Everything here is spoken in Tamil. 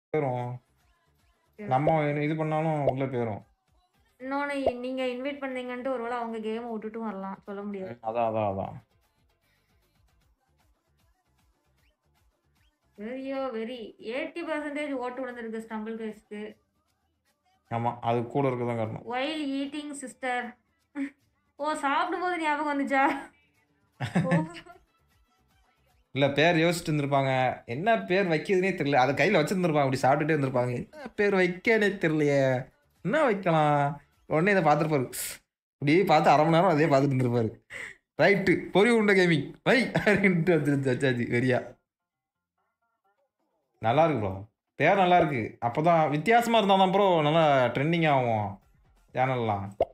போயிரும் நம்ம இது பண்ணாலும் உள்ள போயிரும் இன்னொன்னு நீங்க இன்வைட் பண்ணீங்கன்ட்டு ஒருவேளை அவங்க கேம் விட்டுட்டும் வரலாம் சொல்ல முடியாது அதான் அதான் அதான் வெரியோ வெரி எயிட்டி பர்சன்டேஜ் ஓட்டு விழுந்திருக்கு ஸ்டம்பிள் கேஸ்க்கு ஆமா அது கூட இருக்கதான் காரணம் ஒயில் ஈட்டிங் சிஸ்டர் ஓ சாப்பிடும்போது ஞாபகம் வந்துச்சா ஓ, இல்ல பேர் யோசிச்சுட்டு இருந்திருப்பாங்க என்ன பேர் வைக்கிறதுனே தெரியல அதை கையில வச்சிருந்திருப்பாங்க அப்படி சாப்பிட்டுட்டே இருந்திருப்பாங்க என்ன பேர் வைக்கனே தெரியலையே என்ன வைக்கலாம் உடனே இதை பார்த்துருப்பாரு இப்படியே பார்த்து அரை மணி நேரம் அதே பார்த்துட்டு இருந்திருப்பாரு ரைட்டு பொறி உண்ட கேமிங் வை அப்படின்ட்டு வந்துருந்து வச்சாச்சு வெறியா நல்லா இருக்கு ப்ரோ பேர் நல்லா இருக்கு அப்போதான் வித்தியாசமா இருந்தால் தான் ப்ரோ நல்லா ட்ரெண்டிங் ஆகும் சேனல்லாம்